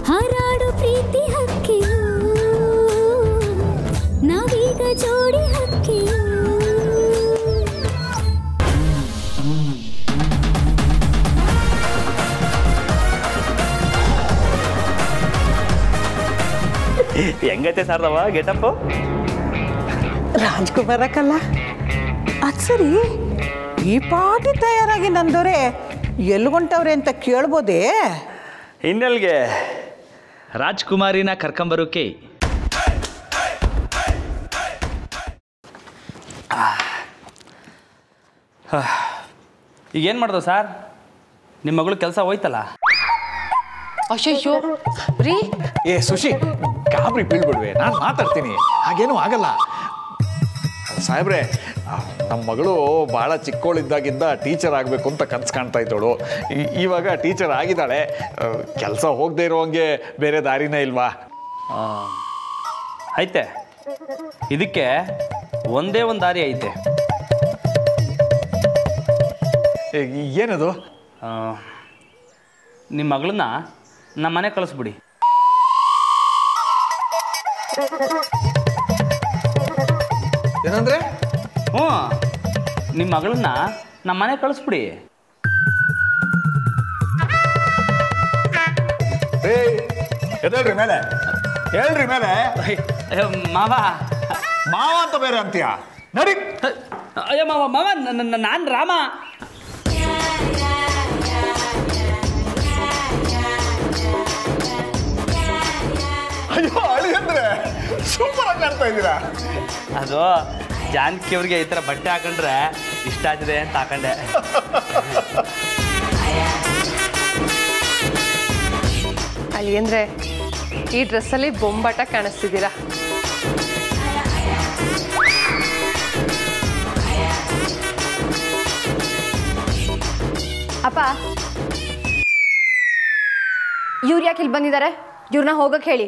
ಹಾರಾಡು ಪ್ರೀತಿ ಹಕ್ಕಿಯು ನಾವೀಗ ಜೋಡಿ ಹಕ್ಕಿಯು ಹೆಂಗೈತೆ ಸಾರ್ದವ ಗೆಟಪ್ಪು ರಾಜ್ಕುಮಾರಕ್ಕಲ್ಲ ಅದು ಸರಿ ಈ ಪಾಟಿ ತಯಾರಾಗಿ ನಂದವ್ರೆ ಎಲ್ಗೊಂಟವ್ರೆ ಅಂತ ಕೇಳ್ಬೋದೇ ಇನ್ನೆಲ್ಗೆ ರಾಜ್ಕುಮಾರಿನ ಕರ್ಕೊಂಬರೋಕೆ ಈಗೇನು ಮಾಡ್ದೋ ಸರ್ ನಿಮ್ಮ ಮಗಳು ಕೆಲಸ ಹೋಯ್ತಲ್ಲ ಅಯ್ಯಯ್ಯೋ ರೀ ಏ ಸುಶಿ ಗಾಬರಿ ಬೀಳ್ಬಿಡ್ವೆ ನಾನು ಮಾತಾಡ್ತೀನಿ ಹಾಗೇನೂ ಆಗಲ್ಲ ಸಾಹೇಬ್ರೆ ಆ, ನಮ್ಮ ಮಗಳು ಭಾಳ ಚಿಕ್ಕವಳಿದ್ದಾಗಿಂದ ಟೀಚರ್ ಆಗಬೇಕು ಅಂತ ಕನ್ಸು ಕಾಣ್ತಾ ಇದ್ದವಳು ಈ- ಇವಾಗ ಟೀಚರ್ ಆಗಿದ್ದಾಳೆ ಕೆಲಸ ಹೋಗದೆ ಇರೋವಂಗೆ ಬೇರೆ ದಾರಿನೇ ಇಲ್ವಾ ಆ, ಐತೆ ಇದಕ್ಕೆ ಒಂದೇ ಒಂದು ದಾರಿ ಐತೆ ಏ, ಏನದು ಆ, ನಿಮ್ಮ ಮಗಳನ್ನ ನಮ್ಮ ಮನೆ ಕಳಿಸ್ಬಿಡಿ ಏನಂದ್ರೆ ಹ್ಞೂ ನಿಮ್ಮ ಮಗಳನ್ನ ನಮ್ಮ ಮನೆ ಕಳಿಸ್ಬಿಡಿ ಏ ಎದೇಳ್ರಿ ಮೇಲೆ ಹೇಳ್ರಿ ಮೇಲೆ ಅಯ್ಯೋ, ಮಾವ ಮಾವ ಅಂತ ಬೇರೆ ಅಂತೀಯ ನಡಿ ಅಯ್ಯೋ ಮಾವ ಮಾವ ನಾನು ರಾಮ ಅಯ್ಯೋ ಅಳಿ ಅಂದ್ರೆ ಸೂಪರ್ ಆಗಿ ಕಾಣ್ತಾ ಇದ್ದೀರಾ ಅದು ಜಾನಕಿ ಅವ್ರಿಗೆ ಈ ಥರ ಬಟ್ಟೆ ಹಾಕೊಂಡ್ರೆ ಇಷ್ಟ ಆಗ್ತದೆ ಅಂತ ಹಾಕೊಂಡೆ ಅಲ್ಲಿ ಅಂದ್ರೆ ಈ ಡ್ರೆಸ್ಸಲ್ಲಿ ಬೊಂಬಾಟ ಕಾಣಿಸ್ತಿದ್ದೀರಾ ಅಪ್ಪ ಇವ್ರು ಯಾಕೆ ಇಲ್ಲಿ ಬಂದಿದ್ದಾರೆ ಇವ್ರನ್ನ ಹೋಗಕ್ಕೆ ಹೇಳಿ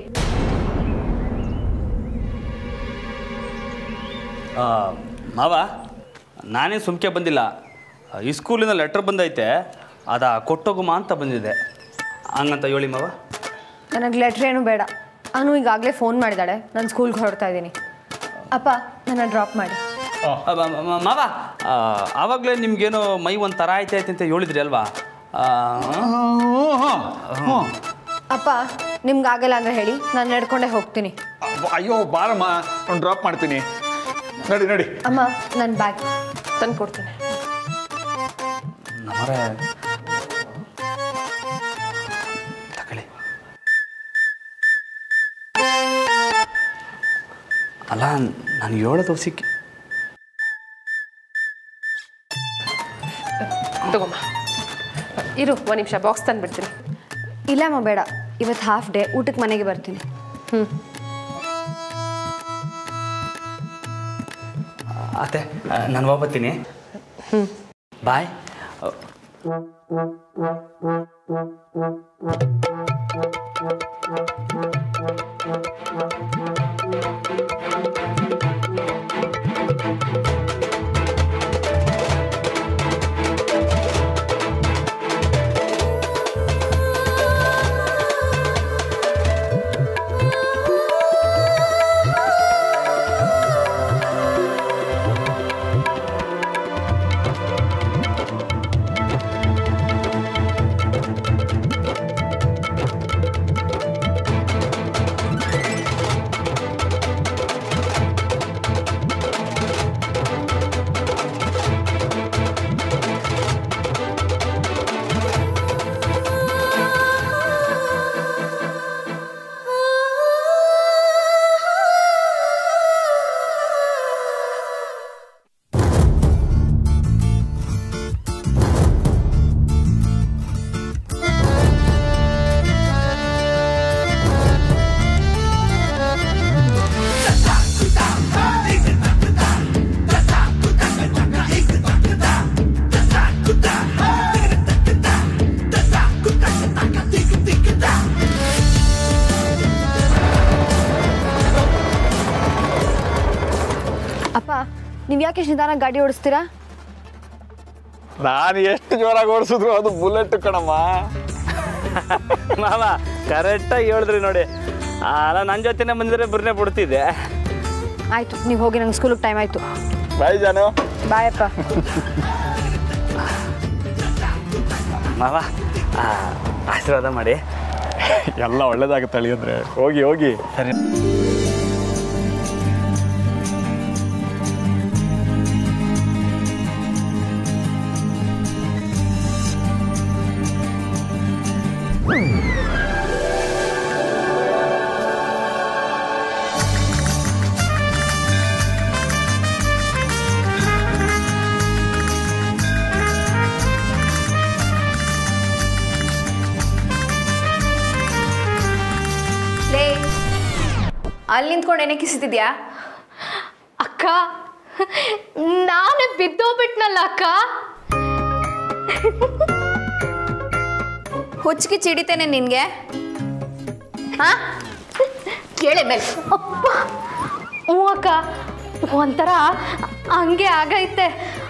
ಆ, ಮಾವ ನಾನೇ ಸುಮ್ಕೆ ಬಂದಿಲ್ಲ ಈ ಸ್ಕೂಲಿಂದ ಲೆಟ್ರ್ ಬಂದೈತೆ ಅದ ಕೊಟ್ಟೋಗುಮ ಅಂತ ಬಂದಿದೆ ಹಂಗಂತ ಹೇಳಿ ಮಾವ ನನಗೆ ಲೆಟ್ರ್ ಏನು ಬೇಡ ಅನು ಈಗಾಗಲೇ ಫೋನ್ ಮಾಡಿದ್ದಾಳೆ ನಾನು ಸ್ಕೂಲ್ಗೆ ಹೊರಡ್ತಾ ಇದ್ದೀನಿ ಅಪ್ಪ ನನ್ನ ಡ್ರಾಪ್ ಮಾಡಿ ಆ, ಮ- ಮ- ಮಾವ ಆ, ಆವಾಗಲೇ ನಿಮ್ಗೇನೋ ಮೈ ಒಂದು ಥರ ಆಯ್ತೈತೆ ಅಂತ ಹೇಳಿದ್ರಿ ಅಲ್ವಾ ಆ, ಅಪ್ಪ ನಿಮ್ಗೆ ಆಗಲ್ಲ ಅಂದ್ರೆ ಹೇಳಿ ನಾನು ನಡ್ಕೊಂಡೇ ಹೋಗ್ತೀನಿ ಅಯ್ಯೋ ಬಾರಮ್ಮ ನಾನು ಡ್ರಾಪ್ ಮಾಡ್ತೀನಿ ನಡಿ ನಡಿ ಅಮ್ಮ ನನ್ನ ಬ್ಯಾಗ್ ತಂದು ಕೊಡ್ತೀನಿ ನಮ್ಮರೆ ತಗೊಳ್ಳಿ ಅಲ್ಲ ನಾನು ಹೇಳೋದು ಸಿಕ್ಕಿ ತಗೊಮ್ಮ ಇರು ಒಂದು ನಿಮಿಷ ಬಾಕ್ಸ್ ತಂದುಬಿಡ್ತೀನಿ ಇಲ್ಲಮ್ಮ ಬೇಡ ಇವತ್ತು ಹಾಫ್ ಡೇ ಊಟಕ್ಕೆ ಮನೆಗೆ ಬರ್ತೀನಿ ಅತ್ತೆ ನಾನು ಹೋಗ್ಬತ್ತೀನಿ ಬಾಯ್ ಅಪ್ಪ ನೀವು ಯಾಕೆ ಇಷ್ಟ್ ನಿಧಾನ ಗಾಡಿ ಓಡಿಸ್ತೀರಾ ನಾನು ಎಷ್ಟು ಜೋರಾಗಿ ಓಡಿಸಿದ್ರು ಅದು ಬುಲೆಟ್ ಕಣಮ್ಮ ಮಾವ ಕರೆಕ್ಟಾಗಿ ಹೇಳಿದ್ರಿ ನೋಡಿ ಅಲ್ಲ ನನ್ನ ಜೊತೆನೇ ಬಂದಿದ್ರೆ ಬರ್ನೇ ಬಿಡ್ತಿದ್ದೆ ಆಯಿತು ನೀವು ಹೋಗಿ ನಂಗೆ ಸ್ಕೂಲಿಗೆ ಟೈಮ್ ಆಯಿತು ಬಾಯ್ ಜಾನು ಬಾಯಪ್ಪ ಮಾವ ಆ, ಆಶೀರ್ವಾದ ಮಾಡಿ ಎಲ್ಲ ಒಳ್ಳೇದಾಗುತ್ತೆ ಅಳಿಯಂದ್ರೆ ಹೋಗಿ ಹೋಗಿ ಸರಿ ಲೇ ಅಲ್ಲಿ ನಿಂತ್ಕೊಂಡು ಏನೇ ಕಿಸಿತಿದ್ಯಾ ಅಕ್ಕ ನಾನೇ ಬಿದ್ದೋಗ್ಬಿಟ್ನಲ್ಲ ಅಕ್ಕ ಹುಚ್ಚಿಗೆ ಚಿಡಿತೇನೆ ನಿನಗೆ ಹಾ ಕೇಳೆ ಮೇಲೆ ಅಪ್ಪ ಹ್ಞೂ ಅಕ್ಕ ಒಂಥರ ಹಂಗೆ ಆಗೈತೆ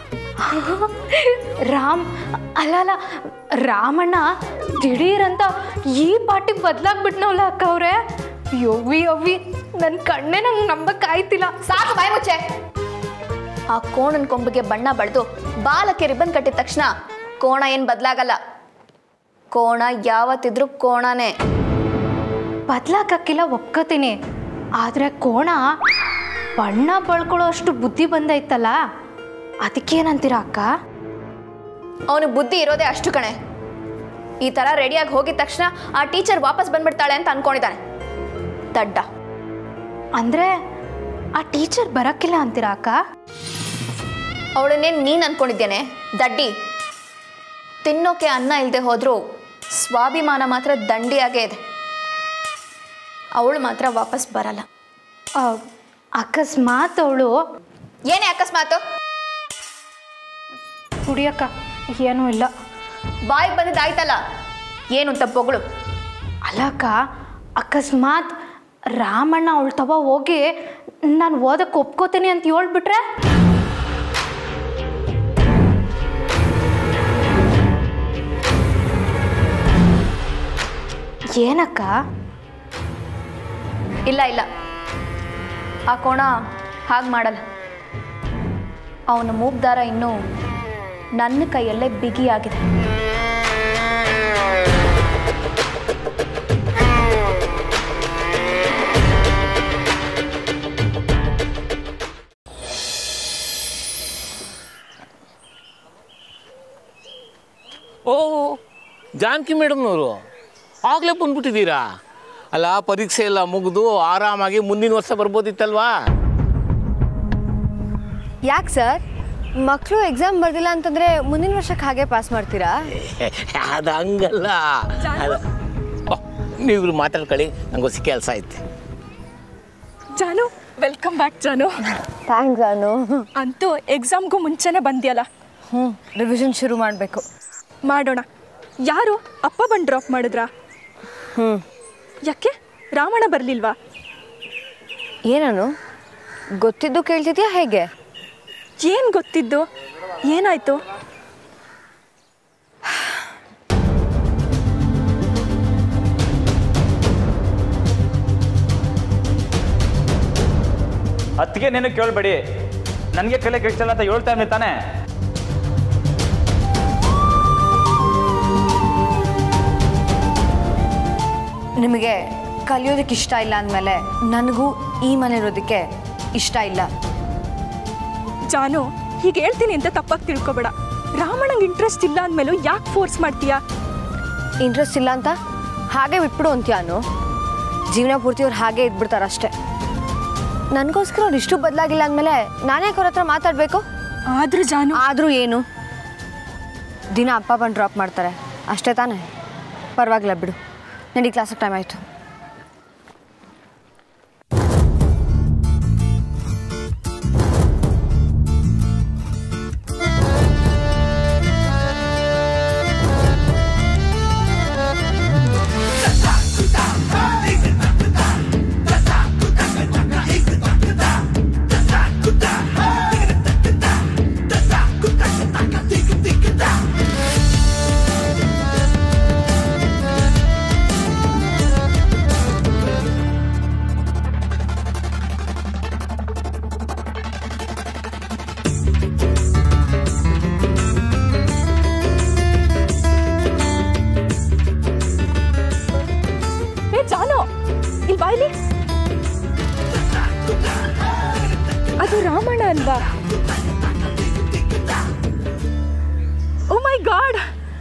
ರಾಮ್ ಅಲ್ಲ ಅಲ್ಲ ರಾಮಣ್ಣ ದಿಢೀರಂತ ಈ ಪಾಟಿಗೆ ಬದಲಾಗ್ಬಿಟ್ನವಲ್ಲ ಅಕ್ಕ ಅವ್ರೆ ಯವ್ವಿ ಯವ್ವಿ ನನ್ನ ಕಣ್ಣೇ ನಂಗೆ ನಂಬಕ್ಕಾಯ್ತಿಲ್ಲ ಸಾಕು ಬಾಯ್ ಮುಚ್ಚೆ ಆ ಕೋಣನ ಕೊಂಬಿಗೆ ಬಣ್ಣ ಬಳ್ದು ಬಾಲಕ್ಕೆ ರಿಬ್ಬನ್ ಕಟ್ಟಿದ ತಕ್ಷಣ ಕೋಣ ಏನು ಬದಲಾಗಲ್ಲ ಕೋಣ ಯಾವತ್ತಿದ್ರೂ ಕೋಣನೇ ಬದ್ಲಾಕಕ್ಕಿಲ್ಲ ಒಪ್ಕೋತೀನಿ ಆದರೆ ಕೋಣ ಬಣ್ಣ ಬಳ್ಕೊಳ್ಳೋ ಅಷ್ಟು ಬುದ್ಧಿ ಬಂದೈತಲ್ಲ ಅದಕ್ಕೇನಂತೀರ ಅಕ್ಕ ಅವನಿಗೆ ಬುದ್ಧಿ ಇರೋದೇ ಅಷ್ಟು ಕಣೆ ಈ ಥರ ರೆಡಿಯಾಗಿ ಹೋಗಿದ ತಕ್ಷಣ ಆ ಟೀಚರ್ ವಾಪಸ್ ಬಂದ್ಬಿಡ್ತಾಳೆ ಅಂತ ಅನ್ಕೊಂಡಿದ್ದಾನೆ ದಡ್ಡ ಅಂದರೆ ಆ ಟೀಚರ್ ಬರೋಕ್ಕಿಲ್ಲ ಅಂತೀರಾ ಅಕ್ಕ ಅವಳನ್ನೇನು ನೀನು ಅನ್ಕೊಂಡಿದ್ದೇನೆ ದಡ್ಡಿ ತಿನ್ನೋಕೆ ಅನ್ನ ಇಲ್ಲದೆ ಹೋದರೂ ಸ್ವಾಭಿಮಾನ ಮಾತ್ರ ದಂಡಿಯಾಗೇ ಇದೆ ಅವಳು ಮಾತ್ರ ವಾಪಸ್ ಬರಲ್ಲ ಆ, ಅಕಸ್ಮಾತ್ ಅವಳು ಏನೇ ಅಕಸ್ಮಾತು ಕುಡಿಯಕ್ಕ ಏನೂ ಇಲ್ಲ ಬಾಯಿಗೆ ಬಂದಿದ್ದಾಯ್ತಲ್ಲ ಏನು ಅಂತ ಬೊಗಳು ಅಲ್ಲಕ್ಕ ಅಕಸ್ಮಾತ್ ರಾಮಣ್ಣ ಅವಳ ತವ ಹೋಗಿ ನಾನು ಓದಕ್ಕೆ ಒಪ್ಕೋತೀನಿ ಅಂತ ಹೇಳ್ಬಿಟ್ರೆ ಏನಕ್ಕ ಇಲ್ಲ ಇಲ್ಲ ಆ ಕೋಣ ಹಾಗೆ ಮಾಡಲ್ಲ ಅವನ ಮೂಗ್ದಾರ ಇನ್ನೂ ನನ್ನ ಕೈಯಲ್ಲೇ ಬಿಗಿಯಾಗಿದೆ ಓ ಜಾನಕಿ ಮೇಡಮ್ನವರು ಆಗಲೇ ಬಂದ್ಬಿಟ್ಟಿದ್ದೀರಾ ಅಲ್ಲ ಪರೀಕ್ಷೆ ಎಲ್ಲ ಮುಗಿದು ಆರಾಮಾಗಿ ಮುಂದಿನ ವರ್ಷ ಬರ್ಬೋದಿತ್ತಲ್ವಾ ಯಾಕೆ ಸರ್ ಮಕ್ಕಳು ಎಕ್ಸಾಮ್ ಬರ್ದಿಲ್ಲ ಅಂತಂದ್ರೆ ಮುಂದಿನ ವರ್ಷಕ್ಕೆ ಹಾಗೆ ಪಾಸ್ ಮಾಡ್ತೀರಾ ಅದು ಹಂಗಲ್ಲ ಅದು- ಓ, ನೀವು ಮಾತಾಡ್ಕೊಳ್ಳಿ ನಂಗೆ ಹೊಸ ಕೆಲಸ ಐತೆ ಜಾನು ವೆಲ್ಕಮ್ ಬ್ಯಾಕ್ ಜಾನು ಥ್ಯಾಂಕ್ಸ್ ಅನು ಅಂತೂ ಎಕ್ಸಾಮ್ಗೂ ಮುಂಚೆನೇ ಬಂದ್ಯಲ್ಲ ಹ್ಞೂ ರಿವಿಷನ್ ಶುರು ಮಾಡಬೇಕು ಮಾಡೋಣ ಯಾರು ಅಪ್ಪ ಬಂದು ಡ್ರಾಪ್ ಮಾಡಿದ್ರಾ ಹ್ಞೂ ಯಾಕೆ ರಾಮಣ್ಣ ಬರಲಿಲ್ವಾ ಏನನು ಗೊತ್ತಿದ್ದು ಕೇಳ್ತಿದ್ಯಾ ಹೇಗೆ ಏನು ಗೊತ್ತಿದ್ದು ಏನಾಯ್ತು ಅದಕ್ಕೆ ನೀನು ಕೇಳಬೇಡಿ ನನಗೆ ಕಲೆ ಕೆಡ್ಸಲ್ಲ ಅಂತ ಹೇಳ್ತಾ ಇದ್ದೀನಿ ತಾನೇ ನಿಮಗೆ ಕಲಿಯೋದಕ್ಕೆ ಇಷ್ಟ ಇಲ್ಲ ಅಂದಮೇಲೆ ನನಗೂ ಈ ಮನೆ ಇರೋದಕ್ಕೆ ಇಷ್ಟ ಇಲ್ಲ ಜಾನು ಹೀಗೆ ಹೇಳ್ತೀನಿ ಅಂತ ತಪ್ಪಾಗಿ ತಿಳ್ಕೊಬೇಡ ರಾಮಣ್ಣಂಗೆ ಇಂಟ್ರೆಸ್ಟ್ ಇಲ್ಲ ಅಂದಮೇಲೂ ಯಾಕೆ ಫೋರ್ಸ್ ಮಾಡ್ತೀಯಾ ಇಂಟ್ರೆಸ್ಟ್ ಇಲ್ಲ ಅಂತ ಹಾಗೆ ಬಿಟ್ಬಿಡು ಅಂತ್ಯಾನು ಜೀವನ ಪೂರ್ತಿ ಅವ್ರು ಹಾಗೆ ಇದ್ಬಿಡ್ತಾರೆ ಅಷ್ಟೇ ನನಗೋಸ್ಕರ ಅವ್ರು ಇಷ್ಟು ಬದಲಾಗಿಲ್ಲ ಅಂದಮೇಲೆ ನಾನೇ ಅವ್ರ ಹತ್ರ ಮಾತಾಡಬೇಕು ಆದ್ರೂ ಜಾನು ಆದರೂ ಏನು ದಿನ ಅಪ್ಪ ಬಂದು ಡ್ರಾಪ್ ಮಾಡ್ತಾರೆ ಅಷ್ಟೇ ತಾನೇ ಪರವಾಗಿಲ್ಲ ಬಿಡು ನಡಿ ಕ್ಲಾಸಿಗೆ ಟೈಮ್ ಆಯಿತು ಠಠಠಠ ಅಲ್ವಾ ಓ ಮೈ ಗಾಡ್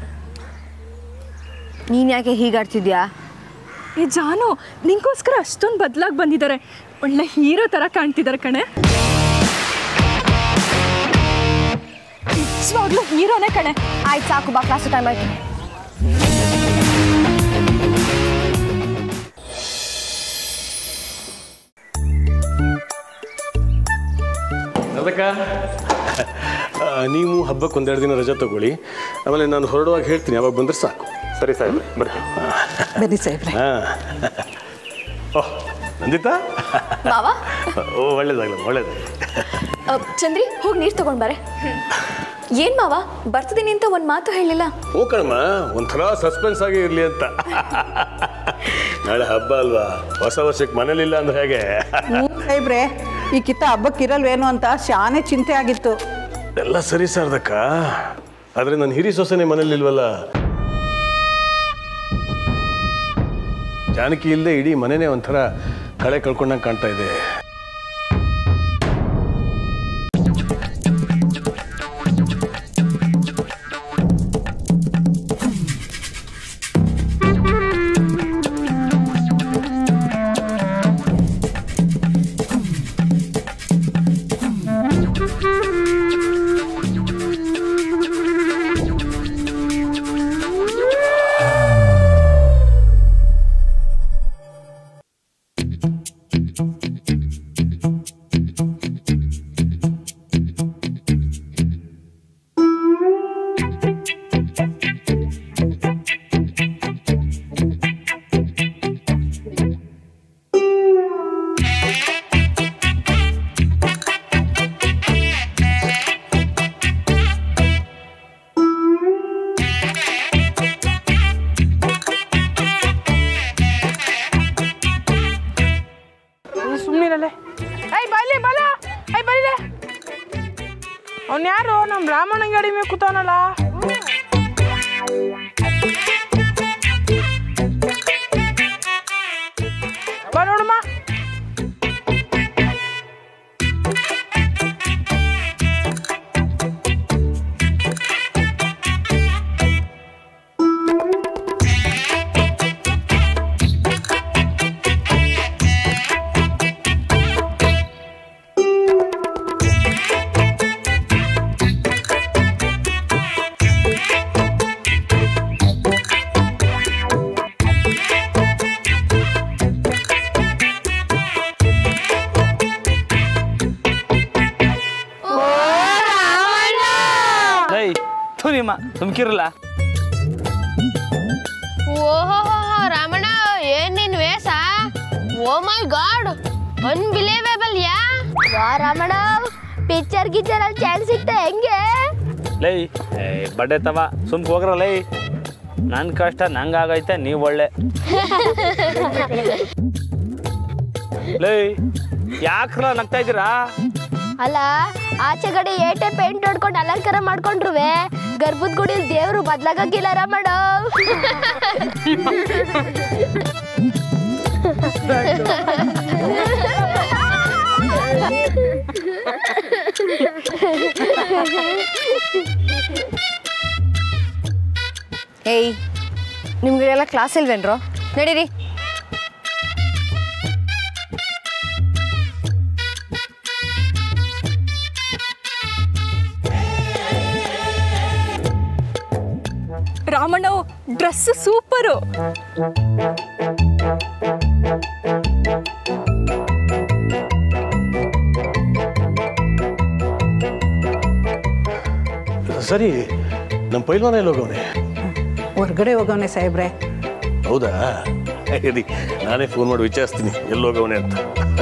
ನೀನು ಯಾಕೆ ಹೀಗಾಡ್ತಿದ್ಯಾ ಏ ಜಾನು ನಿಂಗೋಸ್ಕರ ಅಷ್ಟೊಂದು ಬದಲಾಗಿ ಬಂದಿದ್ದಾರೆ ಒಳ್ಳೆ ಹೀರೋ ಥರ ಕಾಣ್ತಿದ್ದಾರೆ ಕಣೆ ನಿಜವಾಗ್ಲೂ ಹೀರೋನೇ ಕಣೆ ಆಯ್ತು ಸಾಕು ಬಾ ಕ್ಲಾಸ್ ಟೈಮ್ ಆಯ್ತು ಅದಕ್ಕ ಆ, ನೀವು ಹಬ್ಬಕ್ಕೆ ಒಂದೆರಡು ದಿನ ರಜೆ ತಗೊಳ್ಳಿ ಆಮೇಲೆ ನಾನು ಹೊರಡುವಾಗ ಹೇಳ್ತೀನಿ ಯಾವಾಗ ಬಂದ್ರೆ ಸಾಕು ಸರಿ ಸಾಹೇಬ್ರೆ ಬರ್ತೀನಿ ಬನ್ನಿ ಸಾಹೇಬ್ರೆ ಹಾಂ ಓಹ್ ನಂದಿತಾ ಮಾವ ಓ ಒಳ್ಳೇದಾಗಲ್ಲ ಒಳ್ಳೇದು ಅ, ಚಂದ್ರಿ ಹೋಗಿ ನೀರು ತಗೊಂಡ್ ಬಾರೆ ಏನ್ ಮಾವ ಬರ್ತಿದ್ದೀನಿ ಅಂತ ಒಂದು ಮಾತು ಹೇಳಿಲ್ಲ ಓ ಕಣಮ್ಮ ಒಂಥರ ಸಸ್ಪೆನ್ಸ್ ಆಗಿ ಇರಲಿ ಅಂತ ನಾಳೆ ಹಬ್ಬ ಅಲ್ವಾ ಹೊಸ ವರ್ಷಕ್ಕೆ ಮನೇಲಿಲ್ಲ ಅಂದ್ರೆ ಹೇಗೆ ಹ್ಞೂ ಸಾಹೇಬ್ರೆ ಈ ಕಿತ್ತ ಹಬ್ಬಕ್ಕೆ ಇರಲ್ವೇನೋ ಅಂತ ಶಾನೆ ಚಿಂತೆ ಆಗಿತ್ತು ಎಲ್ಲ ಸರಿ ಸಾರ್ದಕ್ಕ ಆದರೆ ನನ್ನ ಹಿರಿ ಸೊಸೆನೆ ಮನೇಲಿಲ್ವಲ್ಲ ಜಾನಕಿ ಇಲ್ಲದೆ ಇಡೀ ಮನೆನೇ ಒಂಥರ ಕಳೆ ಕಳ್ಕೊಂಡಂಗೆ ಕಾಣ್ತಾ ಇದೆ ಸುಮ್ಮನಿರಲ್ಲೇ ಐ ಬೈಲಿ ಬಲ ಐ ಬೈಲೆ ಅವ್ನು ಯಾರು ನಮ್ಮ ರಾಮಣ್ಣನ ಗಾಡಿ ಮೇಲೆ ಕೂತವನಲ್ಲ ಬಾ ನೋಡಮ್ಮ ಲೈ ಥು ನಿಮ್ಮ ಸುಮ್ಕಿರಲ್ಲ ಓಹೋ ರಾಮಣ್ಣ ಏನ್ ನಿನ್ ವೇಷ ಓ ಮೈ ಗಾಡ್ ಅನ್ಬಿಲೇವೇಬಲ್ ಯಾ ವಾ ರಾಮಣ್ಣ ಪಿಕ್ಚರ್ ಗಿಚ್ಚರ್ ಅಲ್ಲಿ ಚಾನ್ಸ್ ಸಿಗ್ತಾ ಹೆಂಗೆ ಲೈ ಏ ಬಡ್ಡೆ ತವ ಸುಮ್ಕ್ ಹೋಗ್ರ ಲೈ ನನ್ನ ಕಷ್ಟ ನಂಗಾಗೈತೆ ನೀವು ಒಳ್ಳೆ ಲೈ ಯಾಕ್ರ ನಗ್ತಾ ಇದ್ದೀರಾ ಅಲ್ಲ ಆಚೆ ಕಡೆ ಏಟೆ ಪೇಂಟ್ ಹೊಡ್ಕೊಂಡು ಅಲಂಕಾರ ಮಾಡ್ಕೊಂಡ್ರುವೆ ಗರ್ಭದ ಗುಡಿ ದೇವ್ರು ಬದ್ಲಾಗಕ್ಕಿಲ್ಲ ರಾಮಣ್ಣ ಏಯ್ ನಿಮ್ಗೆಲ್ಲ ಕ್ಲಾಸ್ ಇಲ್ವೇನ್ರೋ ನಡೀರಿ ರಾಮಣ್ಣ ಡ್ರೆಸ್ ಸೂಪರು ಸರಿ ನಮ್ಮ ಪೈಲ್ವಾನ ಎಲ್ಲಿ ಹೋಗವನೆ ಹೊರ್ಗಡೆ ಹೋಗವನೆ ಸಾಹೇಬ್ರೆ ಹೌದಾ ಇರಿ ನಾನೇ ಫೋನ್ ಮಾಡಿ ವಿಚಾರಿಸ್ತೀನಿ ಎಲ್ಲಿ ಹೋಗವನೆ ಅಂತ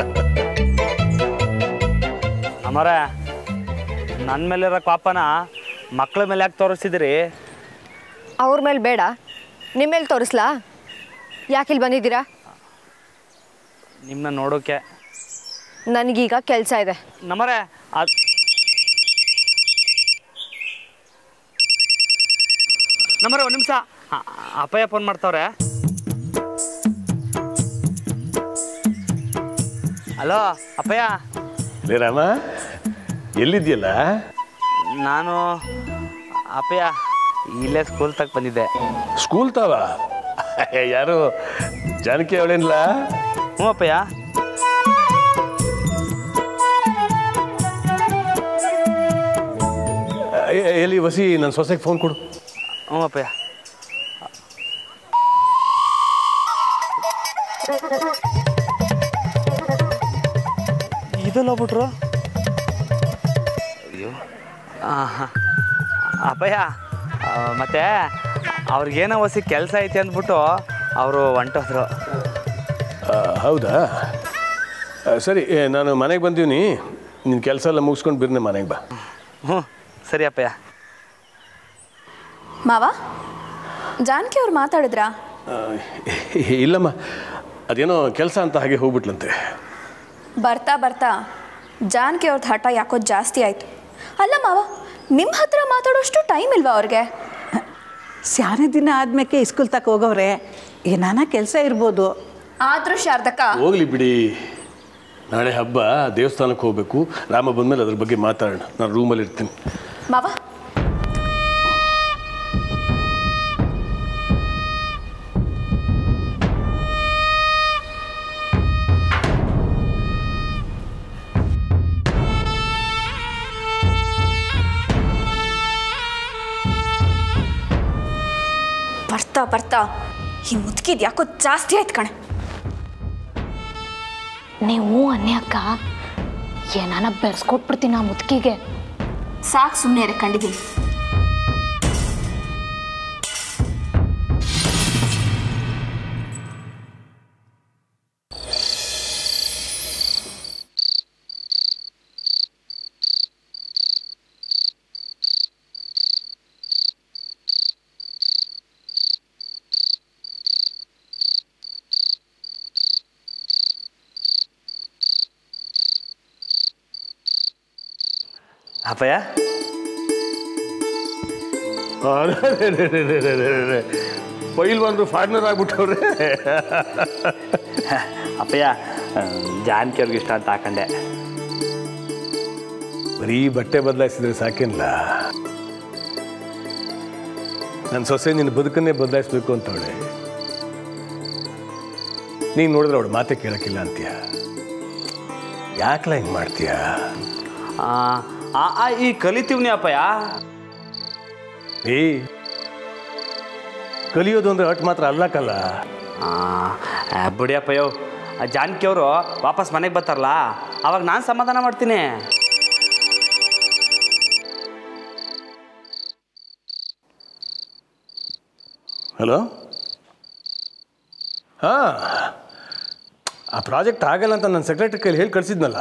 ಅಮರ ನನ್ನ ಮೇಲಿರೋ ಪಾಪನ ಮಕ್ಳ ಮೇಲೆ ಯಾಕೆ ತೋರಿಸ್ತಿದ್ದೀರಿ ಅವ್ರ ಮೇಲೆ ಬೇಡ ನಿಮ್ಮ ಮೇಲೆ ತೋರಿಸ್ಲಾ ಯಾಕಿಲ್ಲಿ ಬಂದಿದ್ದೀರಾ ನಿಮ್ಮನ್ನ ನೋಡೋಕೆ ನನಗೀಗ ಕೆಲಸ ಇದೆ ನಮ್ಮರೆ ಅದು ನಮ್ಮರೆ ಒಂದು ನಿಮಿಷ ಅಪ್ಪಯ್ಯ ಫೋನ್ ಮಾಡ್ತಾವ್ರೆ ಹಲೋ ಅಪ್ಪಯ್ಯ ಲೇ ರಾಮ ಎಲ್ಲಿದ್ಯಲ್ಲ ನಾನು ಅಪ್ಪಯ್ಯ ಇಲ್ಲೇ ಸ್ಕೂಲ್ ತಕ್ಕ ಬಂದಿದ್ದೆ ಸ್ಕೂಲ್ ತಾವ ಯಾರು ಜಾನಕಿ ಅವಳೇನಿಲ್ಲ ಹ್ಞೂ ಅಪ್ಪಯ್ಯ ಎಲ್ಲಿ ವಸಿ ನನ್ನ ಸೊಸೆಗೆ ಫೋನ್ ಕೊಡು ಹ್ಞೂ ಅಪ್ಪಯ್ಯ ಇದೆಲ್ಲ ಬಿಟ್ರು ಅಯ್ಯೋ ಹಾಂ ಅಪ್ಪಯ್ಯ ಆ, ಮತ್ತೆ ಅವ್ರಿಗೇನೋ ಹೊಸಿ ಕೆಲಸ ಐತಿ ಅಂದ್ಬಿಟ್ಟು ಅವರು ಹೊಂಟೋದ್ರು ಆ, ಹೌದಾ ಆ, ಸರಿ ಏ, ನಾನು ಮನೆಗೆ ಬಂದೀನಿ ನಿನ್ನ ಕೆಲಸ ಎಲ್ಲ ಮುಗಿಸ್ಕೊಂಡು ಬಿರ್ನೆ ಮನೆಗೆ ಬಾ ಹ್ಞೂ ಸರಿ ಅಪ್ಪಯ್ಯ ಮಾವ ಜಾನಕಿ ಅವ್ರು ಮಾತಾಡಿದ್ರಾ ಆ, ಇಲ್ಲಮ್ಮ ಅದೇನೋ ಕೆಲಸ ಅಂತ ಹಾಗೆ ಹೋಗ್ಬಿಟ್ಲಂತೆ ಬರ್ತಾ ಬರ್ತಾ ಜಾನಕಿ ಅವ್ರದ್ದು ಹಠ ಯಾಕೋ ಜಾಸ್ತಿ ಆಯಿತು ಅಲ್ಲ ಮಾವ ನಿಮ್ಮ ಹತ್ರ ಮಾತಾಡೋಷ್ಟು ಟೈಮ್ ಇಲ್ವಾ ಅವ್ರಿಗೆ ಸ್ಯಾನೆ ದಿನ ಆದ್ಮೇಲೆ ಸ್ಕೂಲ್ ತಕ್ಕ ಹೋಗವ್ರೆ ಏನಾನ ಕೆಲಸ ಇರ್ಬೋದು ಆದ್ರೂ ಶಾರದಕ್ಕ ಹೋಗ್ಲಿ ಬಿಡಿ ನಾಳೆ ಹಬ್ಬ ದೇವಸ್ಥಾನಕ್ಕೆ ಹೋಗಬೇಕು ರಾಮ ಬಂದಮೇಲೆ ಅದ್ರ ಬಗ್ಗೆ ಮಾತಾಡೋಣ ನಾನು ರೂಮಲ್ಲಿ ಇರ್ತೀನಿ ಮಾವ ಬರ್ತಾ ಬರ್ತಾ ಈ ಮುದುಕಿದ್ ಯಾಕೋ ಜಾಸ್ತಿ ಆಯ್ತು ಕಣೆ ನೀವು ಅನ್ನೆ ಅಕ್ಕ ಏನಾನ ಬೆರೆಸ್ಕೊಟ್ಬಿಡ್ತೀನಿ ಆ ಮುದುಕಿಗೆ ಸಾಕು ಸುಮ್ಮನೆ ಕಂಡಿದ್ದೀನಿ ಅಪ್ಪಯ್ಯ ಪೈಲ್ವಾನ್ರು ಫಾರ್ನರ್ ಆಗ್ಬಿಟ್ಟವ್ರೆ ಅಪ್ಪಯ್ಯ ಜಾನಕಿ ಅವ್ರಿಗೆ ಇಷ್ಟ ಅಂತ ಹಾಕೊಂಡೆ ಬರೀ ಬಟ್ಟೆ ಬದಲಾಯಿಸಿದ್ರೆ ಸಾಕೇನಿಲ್ಲ ನನ್ನ ಸೊಸೆ ನಿನ್ನ ಬದುಕನ್ನೇ ಬದಲಾಯಿಸ್ಬೇಕು ಅಂತವಳೆ ನೀನು ನೋಡಿದ್ರೆ ಅವಳು ಮಾತೆ ಕೇಳಕ್ಕಿಲ್ಲ ಅಂತೀಯ ಯಾಕಲ ಹಿಂಗೆ ಮಾಡ್ತೀಯ ಆ, ಆ ಆ, ಈ ಕಲಿತೀವ್ನಿ ಅಪ್ಪಯ್ಯ ಏ ಕಲಿಯೋದು ಅಂದ್ರೆ ಅಟ್ ಮಾತ್ರ ಅಲ್ಲಕ್ಕಲ್ಲ ಆ, ಆ, ಬಿಡಿ ಅಪ್ಪಯ್ಯೋ ಆ ಜಾನಕಿ ಅವರು ವಾಪಸ್ ಮನೆಗೆ ಬರ್ತಾರಲ್ಲ ಅವಾಗ ನಾನು ಸಮಾಧಾನ ಮಾಡ್ತೀನಿ ಹಲೋ ಹಾಂ ಆ ಪ್ರಾಜೆಕ್ಟ್ ಆಗಲ್ಲ ಅಂತ ನನ್ನ ಸೆಕ್ರೆಟರಿ ಕೈಲಿ ಹೇಳಿ ಕಳಿಸಿದ್ನಲ್ಲ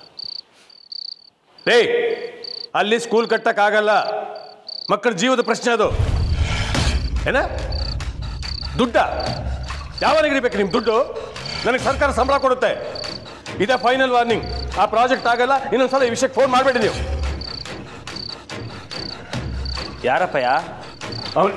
ರೇ ಅಲ್ಲಿ ಸ್ಕೂಲ್ ಕಟ್ಟಕ್ಕಾಗಲ್ಲ ಮಕ್ಕಳ ಜೀವದ ಪ್ರಶ್ನೆ ಅದು ಏನ ದುಡ್ಡ ಯಾವನಿಗೆ ಬೇಕು ನಿಮ್ಮ ದುಡ್ಡು ನನಗೆ ಸರ್ಕಾರ ಸಂಬಳ ಕೊಡುತ್ತೆ ಇದೇ ಫೈನಲ್ ವಾರ್ನಿಂಗ್ ಆ ಪ್ರಾಜೆಕ್ಟ್ ಆಗಲ್ಲ ಇನ್ನೊಂದ್ಸಲ ಈ ವಿಷಯಕ್ಕೆ ಫೋನ್ ಮಾಡಬೇಡಿ ನೀವು ಯಾರಪ್ಪಯ್ಯ ಅವನು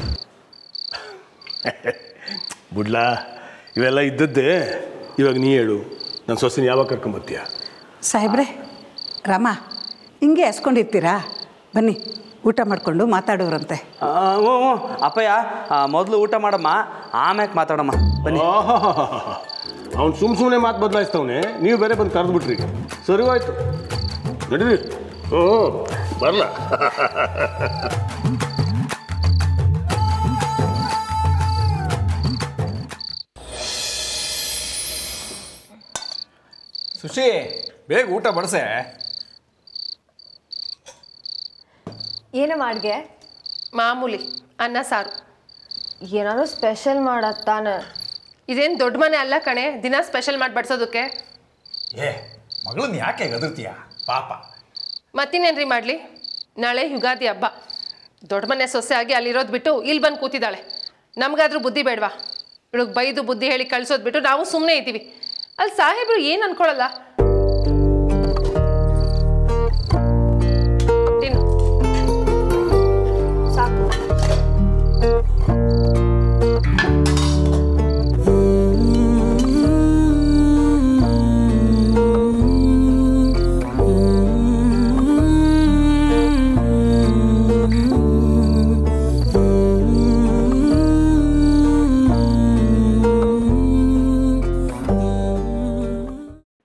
ಬುಡ್ಲಾ ಇವೆಲ್ಲ ಇದ್ದದ್ದೇ ಇವಾಗ ನೀ ಹೇಳು ನನ್ನ ಸೊಸೆನ ಯಾವಾಗ ಕರ್ಕೊಂಬರ್ತೀಯ ಸಾಹೇಬ್ರೆ ರಾಮ ಹಿಂಗೆ ಎಸ್ಕೊಂಡಿರ್ತೀರಾ ಬನ್ನಿ ಊಟ ಮಾಡಿಕೊಂಡು ಮಾತಾಡೋರಂತೆ ಆ, ಹ್ಞೂ ಹ್ಞೂ ಅಪ್ಪಯ್ಯ ಮೊದಲು ಊಟ ಮಾಡಮ್ಮ ಆಮ್ಯಾಕೆ ಮಾತಾಡಮ್ಮ ಬನ್ನಿ ಅವ್ನು ಸುಮ್ ಸುಮ್ಮನೆ ಮಾತು ಬದಲಾಯಿಸ್ತವನೆ ನೀವು ಬೇರೆ ಬಂದು ಕರೆದ್ಬಿಟ್ರಿ ಸರಿ ಆಯ್ತು ನಡೀರಿ ಓ ಬರಲ್ಲ ಸುಶಿ ಬೇಗ ಊಟ ಬಡಿಸೆ ಏನು ಮಾಡ್ಗೆ ಮಾಮೂಲಿ ಅನ್ನ ಸಾರು ಏನಾದ್ರು ಸ್ಪೆಷಲ್ ಮಾಡತ್ತಾನೆ ಇದೇನು ದೊಡ್ಡ ಮನೆ ಅಲ್ಲ ಕಣೆ ದಿನ ಸ್ಪೆಷಲ್ ಮಾಡಿ ಬಡ್ಸೋದಕ್ಕೆ ಏ ಮಗಳನ್ನ ಯಾಕೆ ಗದರ್ತೀಯ ಪಾಪ ಮತ್ತಿನ್ನೇನ್ರಿ ಮಾಡಲಿ ನಾಳೆ ಯುಗಾದಿ ಹಬ್ಬ ದೊಡ್ಡ ಮನೆ ಸೊಸೆ ಆಗಿ ಅಲ್ಲಿರೋದು ಬಿಟ್ಟು ಇಲ್ಲಿ ಬಂದು ಕೂತಿದ್ದಾಳೆ ನಮಗಾದ್ರೂ ಬುದ್ಧಿ ಬೇಡವಾ ಇವಳಿಗೆ ಬೈದು ಬುದ್ಧಿ ಹೇಳಿ ಕಳ್ಸೋದು ಬಿಟ್ಟು ನಾವು ಸುಮ್ಮನೆ ಇದ್ದೀವಿ ಅಲ್ಲಿ ಸಾಹೇಬರು ಏನು ಅನ್ಕೊಳ್ಳಲ್ಲ